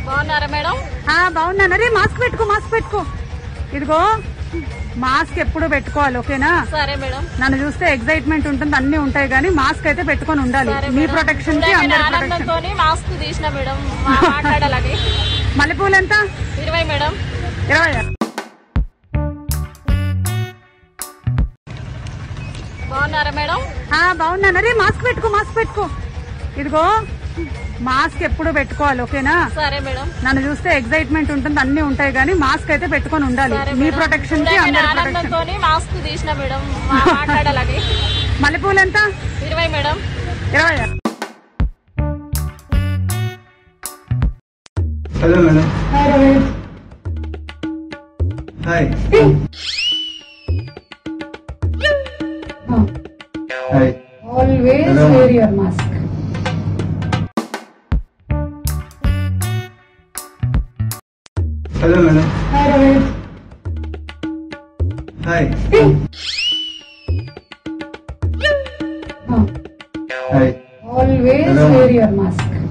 బాగున్నారా మేడం ఆ బాగున్నాను అరే మాస్క్ పెట్టుకో మాస్క్ పెట్టుకో ఇదిగో మాస్క్ ఎప్పుడు పెట్టుకోవాలి ఓకేనా సరే మేడం నన్ను చూస్తే ఎగ్జైట్మెంట్ ఉంటుంది అన్ని ఉంటాయి కానీ మాస్క్ అయితే పెట్టుకొని ఉండాలి సరే మీ మేడం. ప్రొటెక్షన్ కి చూడండి, అందరి ప్రొటెక్షన్ ఆనందంతోని మాస్క్ తీసిన మేడం మా- మాట్లాడాలని మల్లెపూలు ఎంత ఇరవై మేడం ఇరవై బాగున్నారా మేడం ఆ బాగున్నాను అరే మాస్క్ పెట్టుకో మాస్క్ పెట్టుకో ఇదిగో మాస్క్ ఎప్పుడు పెట్టుకోవాలి ఓకేనా సరే మేడం నన్ను చూస్తే ఎగ్జైట్మెంట్ ఉంటుంది అన్ని ఉంటాయి కానీ మాస్క్ అయితే పెట్టుకొని ఉండాలి సరే మీ మేడం. ప్రొటెక్షన్ కి చూడండి, అందరి ప్రొటెక్షన్ ఆనందంతోని మాస్క్ తీసిన మేడం మా- మాట్లాడాలని మల్లెపూలు ఎంత ఇరవై మేడం ఇరవై hello madam hi hi Always Hello. wear your mask. Hello madam Hi Ravi. Hi Huh. Hi Always Hello. wear your mask.